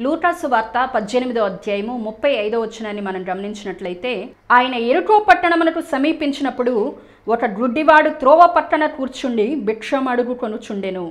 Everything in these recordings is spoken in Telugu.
లూకాసు వార్త పద్దెనిమిదో అధ్యాయము ముప్పై ఐదో వచనాన్ని మనం గమనించినట్లయితే ఆయన ఎరుకో పట్టణమునకు సమీపించినప్పుడు ఒక గుడ్డివాడు త్రోవ పట్టణ కూర్చుండి భిక్షం అడుగు కొనుచుండెను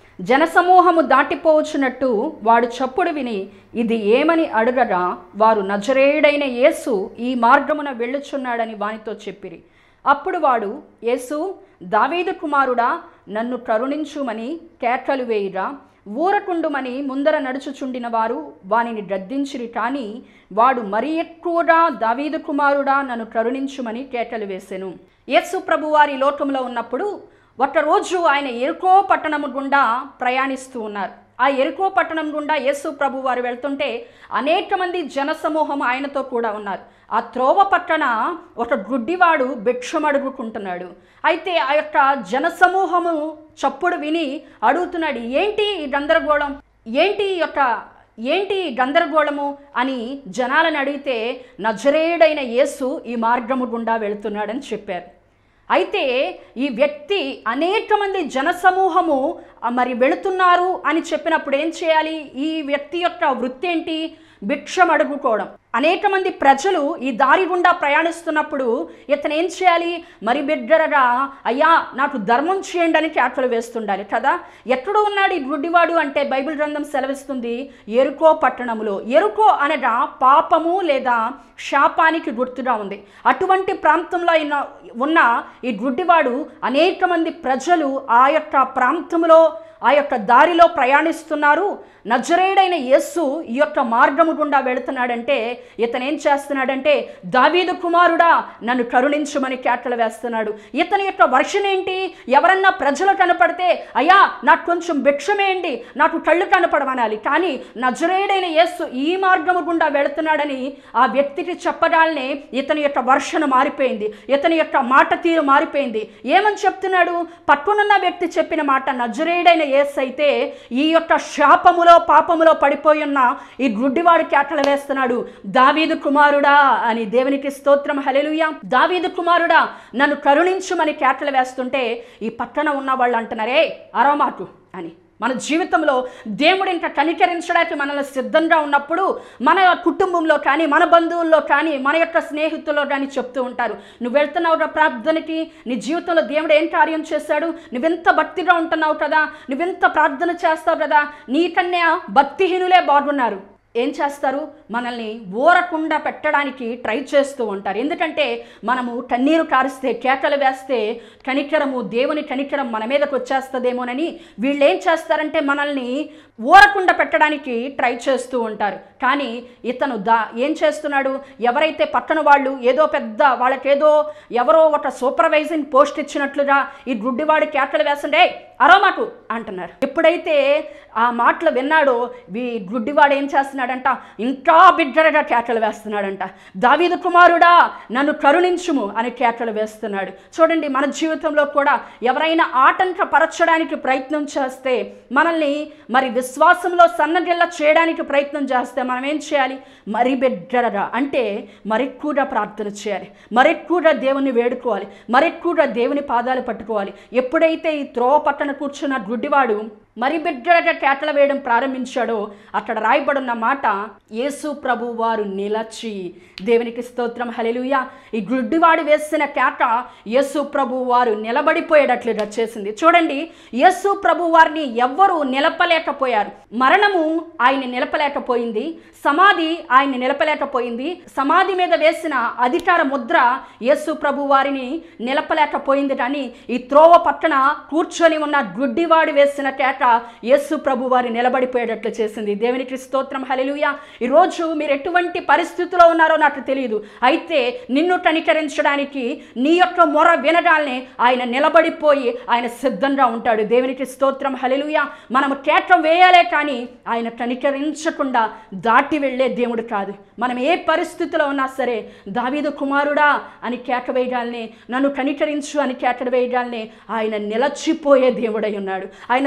జనసమూహము దాటిపోవచ్చునట్టు వాడు చప్పుడు విని ఇది ఏమని అడుగగా వారు నజరేయుడైన యేసు ఈ మార్గమున వెళ్ళుచున్నాడని వానితో చెప్పిరి అప్పుడు వాడు యేసు దావీదు కుమారుడా నన్ను కరుణించుమని కేకలు వేయిరా ఊరకుండుమని ముందర నడుచుచుండిన వారు వానిని గద్దించిరి కానీ వాడు మరీ ఎక్కువగా దావీదు కుమారుడా నన్ను కరుణించుమని కేకలు వేసెను యేసు ప్రభు వారి లోకంలో ఉన్నప్పుడు ఒకరోజు ఆయన ఎరుకో పట్టణము గుండా ప్రయాణిస్తూ ఉన్నారు ఆ ఎరుకో పట్టణం గుండా యేసు ప్రభు వారు వెళ్తుంటే అనేక మంది జనసమూహం ఆయనతో కూడా ఉన్నారు ఆ త్రోవ పట్టణ ఒక గుడ్డివాడు భిక్షం అడుగుకుంటున్నాడు అయితే ఆ యొక్క జనసమూహము చప్పుడు విని అడుగుతున్నాడు ఏంటి ఈ గందరగోళం ఏంటి ఈ యొక్క ఏంటి ఈ గందరగోళము అని జనాలను అడిగితే నజరేయుడైన యేసు ఈ మార్గము గుండా వెళుతున్నాడని చెప్పారు అయితే ఈ వ్యక్తి అనేక మంది జనసమూహము ఆ, మరి వెళుతున్నారు అని చెప్పినప్పుడు ఏం చేయాలి ఈ వ్యక్తి యొక్క వృత్తి ఏంటి భిక్షం అడుగుకోవడం అనేక మంది ప్రజలు ఈ దారి గుండా ప్రయాణిస్తున్నప్పుడు ఇతను ఏం చేయాలి మరి బిడ్డరగా అయ్యా నాకు ధర్మం చేయండి అని కేకలు వేస్తుండాలి కదా ఎక్కడో ఉన్నాడు ఈ గుడ్డివాడు అంటే బైబిల్ గ్రంథం సెలవిస్తుంది ఎరుకో పట్టణములో ఎరుకో అనగా పాపము లేదా శాపానికి గుర్తుగా ఉంది అటువంటి ప్రాంతంలో అయిన ఉన్న ఈ గుడ్డివాడు అనేక మంది ప్రజలు ఆ యొక్క ప్రాంతంలో ఆ యొక్క దారిలో ప్రయాణిస్తున్నారు నజరేడైన యేసు ఈ యొక్క మార్గము గుండా వెళుతున్నాడంటే ఇతను ఏం చేస్తున్నాడంటే దావీదు కుమారుడా నన్ను కరుణించుమని కేటలు వేస్తున్నాడు ఇతని యొక్క వర్షన్ ఏంటి ఎవరన్నా ప్రజలు కనపడితే అయ్యా నాకు కొంచెం భిక్షమేయండి నాకు కళ్ళు కనపడమనాలి కానీ నజరేడైన యేసు ఈ మార్గము గుండా వెళుతున్నాడని ఆ వ్యక్తికి చెప్పడాలనే ఇతని యొక్క వర్షణ మారిపోయింది ఇతని యొక్క మాట తీరు మారిపోయింది ఏమని చెప్తున్నాడు పట్టునున్న వ్యక్తి చెప్పిన మాట నజరేడైన యేసు అయితే ఈ యొక్క శాపములో పాపములో పడిపోయి ఉన్న ఈ గుడ్డివాడు కేటలు వేస్తున్నాడు దావీదు కుమారుడా అని దేవునికి స్తోత్రం హలెలుయ దావీదు కుమారుడా నన్ను కరుణించుమని కేటలు వేస్తుంటే ఈ పట్టణం ఉన్న వాళ్ళు అంటున్నారే అరవమాకు అని మన జీవితంలో దేవుడు ఇంకా కనికరించడానికి మనల్ని సిద్ధంగా ఉన్నప్పుడు మన కుటుంబంలో కానీ మన బంధువుల్లో కానీ మన యొక్క స్నేహితుల్లో కానీ చెప్తూ ఉంటారు నువ్వు వెళ్తున్నావు రా ప్రార్థనకి నీ జీవితంలో దేవుడు ఏం కార్యం చేశాడు నువ్వెంత భక్తిగా ఉంటున్నావు కదా నువ్వెంత ప్రార్థన చేస్తావు కదా నీకన్నా భక్తిహీనులే బాగున్నారు ఏం చేస్తారు మనల్ని ఊరకుండా పెట్టడానికి ట్రై చేస్తూ ఉంటారు ఎందుకంటే మనము కన్నీరు కారిస్తే కేకలు వేస్తే కనికరము దేవుని కనికరం మన మీదకి వచ్చేస్తుందేమోనని వీళ్ళు ఏం చేస్తారంటే మనల్ని ఊరకుండా పెట్టడానికి ట్రై చేస్తూ ఉంటారు కానీ ఇతను దా ఏం చేస్తున్నాడు ఎవరైతే పట్టణ వాళ్ళు ఏదో పెద్ద వాళ్ళకేదో ఎవరో ఒక సూపర్వైజింగ్ పోస్ట్ ఇచ్చినట్లుగా ఈ గుడ్డివాడి కేకలు వేస్తుండే అరో మాకు అంటున్నారు ఎప్పుడైతే ఆ మాటలు విన్నాడో వీ గుడ్డివాడు ఏం చేస్తున్నాడంట ఇంకా బిడ్డగా కేకలు వేస్తున్నాడంట దావీదు కుమారుడా నన్ను కరుణించుము అని కేకలు వేస్తున్నాడు చూడండి మన జీవితంలో కూడా ఎవరైనా ఆటంకపరచడానికి ప్రయత్నం చేస్తే మనల్ని మరి విశ్వాసంలో సన్నగిల్ల చేయడానికి ప్రయత్నం చేస్తే మనం ఏం చేయాలి మరి బిడ్డగా అంటే మరెక్కువగా ప్రార్థన చేయాలి మరెక్కువగా దేవుని వేడుకోవాలి మరెక్కువగా దేవుని పాదాలు పట్టుకోవాలి ఎప్పుడైతే ఈ త్రోవ పట్టణ కూర్చున్న గుడ్డివాడు మరి బిడ్డగా కేకలు వేయడం ప్రారంభించాడో అక్కడ రాయబడున్న మాట యేసు ప్రభు వారు నిలచి దేవునికి స్తోత్రం హలెలుయ ఈ గుడ్డివాడు వేసిన కేక యేసు ప్రభు వారు నిలబడిపోయేటట్లుగా చేసింది చూడండి యేసు ప్రభు వారిని ఎవ్వరూ నిలపలేకపోయారు మరణము ఆయన నిలపలేకపోయింది సమాధి ఆయన నిలపలేకపోయింది సమాధి మీద వేసిన అధికార ముద్ర యేసు ప్రభు వారిని నిలపలేకపోయింది కానీ ఈ త్రోవ పక్కన కూర్చొని ఉన్న గుడ్డివాడు వేసిన కేక యేసు ప్రభు వారి నిలబడిపోయేటట్లు చేసింది దేవునికి స్తోత్రం హలెలుయ ఈరోజు మీరు ఎటువంటి పరిస్థితిలో ఉన్నారో నాకు తెలియదు అయితే నిన్ను కనికరించడానికి నీ యొక్క మొర వినడాల్ని ఆయన నిలబడిపోయి ఆయన సిద్ధంగా ఉంటాడు దేవునికి స్తోత్రం హలెలుయ మనం కేక వేయాలే కానీ ఆయన కనికరించకుండా దాటి వెళ్ళే దేవుడు కాదు మనం ఏ పరిస్థితిలో ఉన్నా సరే దావీదు కుమారుడా అని కేక వేయడాల్ని నన్ను కనికరించు అని కేక వేయడాల్ని ఆయన నిలచిపోయే దేవుడై ఉన్నాడు ఆయన సర్వశక్తి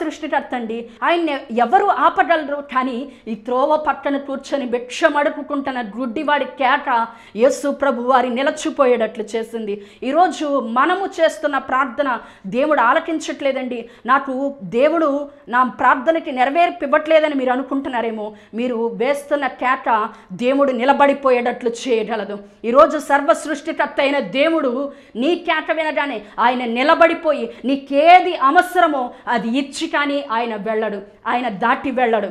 సృష్టికర్త అండి ఆయన ఎవరు ఆపగలరు కానీ ఈ త్రోవ పట్టణ కూర్చొని భిక్షం అడుగుకుంటున్న గుడ్డివాడి కేట యేసు ప్రభు వారి నిలచిపోయేటట్లు చేసింది ఈరోజు మనము చేస్తున్న ప్రార్థన దేవుడు ఆలకించట్లేదండి నాకు దేవుడు నా ప్రార్థనకి నెరవేర్పివ్వట్లేదని మీరు అనుకుంటున్నారేమో మీరు వేస్తున్న కేట దేవుడు నిలబడిపోయేటట్లు చేయగలదు ఈరోజు సర్వ సృష్టికర్త అయిన దేవుడు నీ కేట వినగానే ఆయన నిలబడిపోయి నీకేది అవసరమో అది ఇచ్చి కానీ ఆయన వెళ్ళడు ఆయన దాటి వెళ్ళడు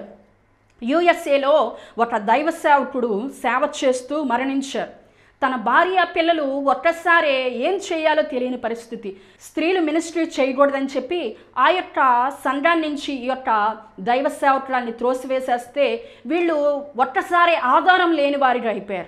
యుఎస్ఏలో ఒక దైవ సేవకుడు సేవ చేస్తూ మరణించారు తన భార్య పిల్లలు ఒక్కసారే ఏం చేయాలో తెలియని పరిస్థితి స్త్రీలు మినిస్ట్రీ చేయకూడదని చెప్పి ఆ యొక్క సంఘాన్ని నుంచి ఈ యొక్క దైవ సేవకురాన్ని త్రోసివేసేస్తే వీళ్ళు ఒక్కసారి ఆధారం లేని వారిగా అయిపోయారు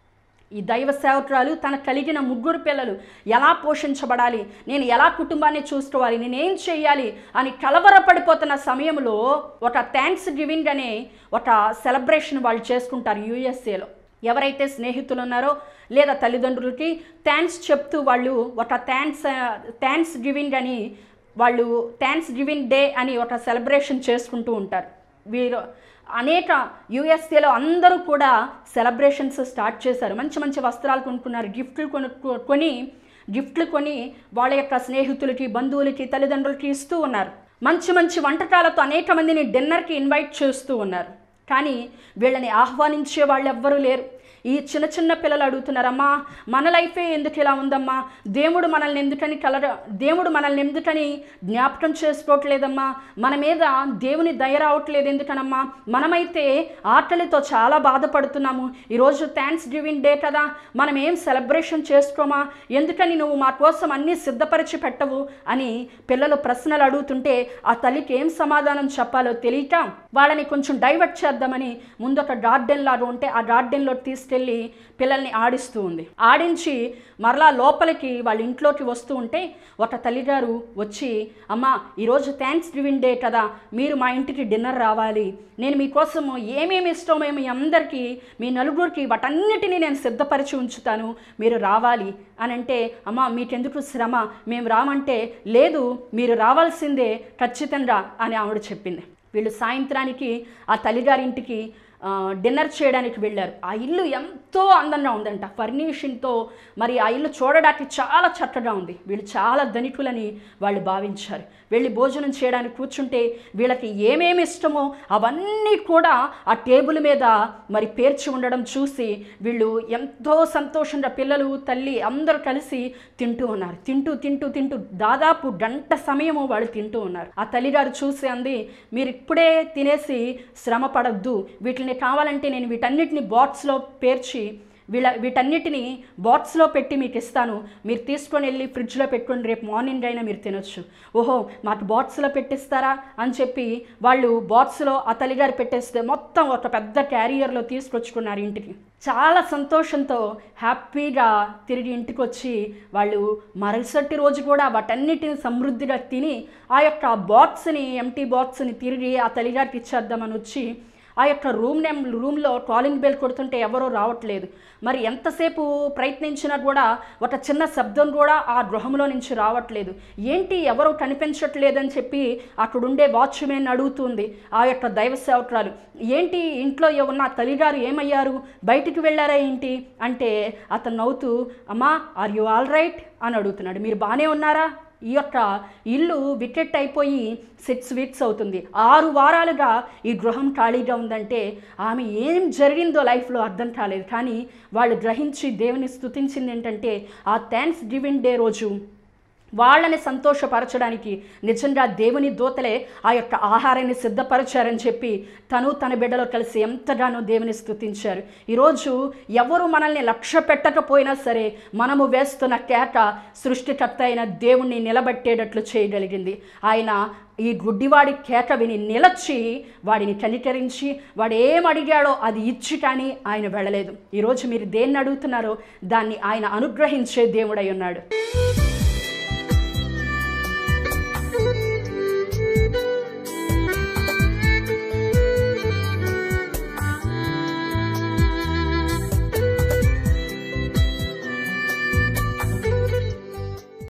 ఈ దైవ సేవకురాలు తన కలిగిన ముగ్గురు పిల్లలు ఎలా పోషించబడాలి నేను ఎలా కుటుంబాన్ని చూసుకోవాలి నేనేం చేయాలి అని కలవరపడిపోతున్న సమయంలో ఒక థ్యాంక్స్ గివింగ్ అనే ఒక సెలబ్రేషన్ వాళ్ళు చేసుకుంటారు యూఎస్ఏలో ఎవరైతే స్నేహితులు ఉన్నారో లేదా తల్లిదండ్రులకి థ్యాంక్స్ చెప్తూ వాళ్ళు ఒక థ్యాంక్స్ థ్యాంక్స్ గివింగ్ అని వాళ్ళు థ్యాంక్స్ గివింగ్ డే అని ఒక సెలబ్రేషన్ చేసుకుంటూ ఉంటారు వీరు అనేక యుఎస్ఏలో అందరూ కూడా సెలబ్రేషన్స్ స్టార్ట్ చేశారు మంచి మంచి వస్త్రాలు కొనుక్కున్నారు గిఫ్ట్లు కొను కొని గిఫ్ట్లు కొని వాళ్ళ యొక్క స్నేహితులకి బంధువులకి తల్లిదండ్రులకి ఇస్తూ ఉన్నారు మంచి మంచి వంటకాలతో అనేక మందిని డిన్నర్కి ఇన్వైట్ చేస్తూ ఉన్నారు కానీ వీళ్ళని ఆహ్వానించే వాళ్ళు ఎవ్వరూ లేరు ఈ చిన్న చిన్న పిల్లలు అడుగుతున్నారమ్మా మన లైఫే ఎందుకు ఇలా ఉందమ్మా దేవుడు మనల్ని ఎందుకని కలర దేవుడు మనల్ని ఎందుకని జ్ఞాపకం చేసుకోవట్లేదమ్మా మన మీద దేవుని దయ రావట్లేదు ఎందుకనమ్మా మనమైతే ఆకలితో చాలా బాధపడుతున్నాము ఈరోజు థ్యాంక్స్ గివింగ్ డే కదా మనం ఏం సెలబ్రేషన్ చేసుకోమా ఎందుకని నువ్వు మా కోసం అన్నీ సిద్ధపరిచి పెట్టవు అని పిల్లలు ప్రశ్నలు అడుగుతుంటే ఆ తల్లికి ఏం సమాధానం చెప్పాలో తెలియక వాళ్ళని కొంచెం డైవర్ట్ చేద్దామని ముందు ఒక గార్డెన్ లాగా ఉంటే ఆ గార్డెన్లో తీసుకెళ్ళి పిల్లల్ని ఆడిస్తూ ఉంది ఆడించి మరలా లోపలికి వాళ్ళ ఇంట్లోకి వస్తూ ఉంటే ఒక తల్లిగారు వచ్చి అమ్మ ఈరోజు థ్యాంక్స్ గివింగ్ డే కదా మీరు మా ఇంటికి డిన్నర్ రావాలి నేను మీకోసం ఏమేమి ఇష్టమో మీ అందరికీ మీ నలుగురికి వాటన్నిటినీ నేను సిద్ధపరిచి ఉంచుతాను మీరు రావాలి అని అంటే అమ్మ మీకెందుకు శ్రమ మేము రామంటే లేదు మీరు రావాల్సిందే ఖచ్చితంగా అని ఆవిడ చెప్పింది వీళ్ళు సాయంత్రానికి ఆ తల్లిగారింటికి ఆ, డిన్నర్ చేయడానికి వెళ్ళారు ఆ ఇల్లు ఎంతో అందంగా ఉందంట ఫర్నిషింగ్తో మరి ఆ ఇల్లు చూడడానికి చాలా చక్కగా ఉంది వీళ్ళు చాలా ధనికులని వాళ్ళు భావించారు వెళ్ళి భోజనం చేయడానికి కూర్చుంటే వీళ్ళకి ఏమేమి ఇష్టమో అవన్నీ కూడా ఆ టేబుల్ మీద మరి పేర్చి ఉండడం చూసి వీళ్ళు ఎంతో సంతోషంగా పిల్లలు తల్లి అందరూ కలిసి తింటూ ఉన్నారు తింటూ తింటూ తింటూ దాదాపు గంట సమయము వాళ్ళు తింటూ ఉన్నారు ఆ తల్లిగారు చూసి అంది మీరు ఇప్పుడే తినేసి శ్రమ పడద్దు వీటిని కావాలంటే నేను వీటన్నిటిని బాక్స్లో పేర్చి వీళ్ళ వీటన్నిటిని బాక్స్లో పెట్టి మీకు ఇస్తాను మీరు తీసుకొని వెళ్ళి ఫ్రిడ్జ్లో పెట్టుకొని రేపు మార్నింగ్ అయినా మీరు తినొచ్చు ఓహో మాకు బాక్స్లో పెట్టిస్తారా అని చెప్పి వాళ్ళు బాక్స్లో ఆ తల్లిగారు పెట్టేస్తే మొత్తం ఒక పెద్ద క్యారియర్లో తీసుకొచ్చుకున్నారు ఇంటికి చాలా సంతోషంతో హ్యాపీగా తిరిగి ఇంటికి వచ్చి వాళ్ళు మరుసటి రోజు కూడా వాటన్నిటిని సమృద్ధిగా తిని ఆ యొక్క బాక్స్ని ఎంటీ బాక్స్ని తిరిగి ఆ తల్లిగారికి ఇచ్చేద్దామని వచ్చి ఆ యొక్క రూమ్ నేమ్ రూమ్లో కాలింగ్ బెల్ కొడుతుంటే ఎవరూ రావట్లేదు మరి ఎంతసేపు ప్రయత్నించినా కూడా ఒక చిన్న శబ్దం కూడా ఆ గృహంలో నుంచి రావట్లేదు ఏంటి ఎవరు కనిపించట్లేదని చెప్పి అక్కడుండే వాచ్మెన్ అడుగుతుంది ఆ యొక్క దైవ సేవకురాలు ఏంటి ఇంట్లో ఉన్న తల్లిగారు ఏమయ్యారు బయటికి వెళ్ళారా ఏంటి అంటే అతను నవ్వుతూ అమ్మా ఆర్ యు ఆల్ రైట్ అని అడుగుతున్నాడు మీరు బాగానే ఉన్నారా ఈ యొక్క ఇల్లు వికెట్ అయిపోయి సిక్స్ వీక్స్ అవుతుంది ఆరు వారాలుగా ఈ గృహం ఖాళీగా ఉందంటే ఆమె ఏం జరిగిందో లైఫ్లో అర్థం కాలేదు కానీ వాళ్ళు గ్రహించి దేవుని స్తుతించింది ఏంటంటే ఆ థ్యాంక్స్ గివింగ్ డే రోజు వాళ్ళని సంతోషపరచడానికి నిజంగా దేవుని దూతలే ఆ యొక్క ఆహారాన్ని సిద్ధపరిచారని చెప్పి తను తన బిడ్డలో కలిసి ఎంతగానో దేవుని స్తుతించారు ఈరోజు ఎవరు మనల్ని లక్ష్య పెట్టకపోయినా సరే మనము వేస్తున్న కేట సృష్టికర్త అయిన దేవుణ్ణి నిలబెట్టేటట్లు చేయగలిగింది ఆయన ఈ గుడ్డివాడి కేక విని నిలచి వాడిని కనికరించి వాడు ఏం అడిగాడో అది ఇచ్చి కానీ ఆయన వెళ్ళలేదు ఈరోజు మీరు దేన్ని అడుగుతున్నారో దాన్ని ఆయన అనుగ్రహించే దేవుడై ఉన్నాడు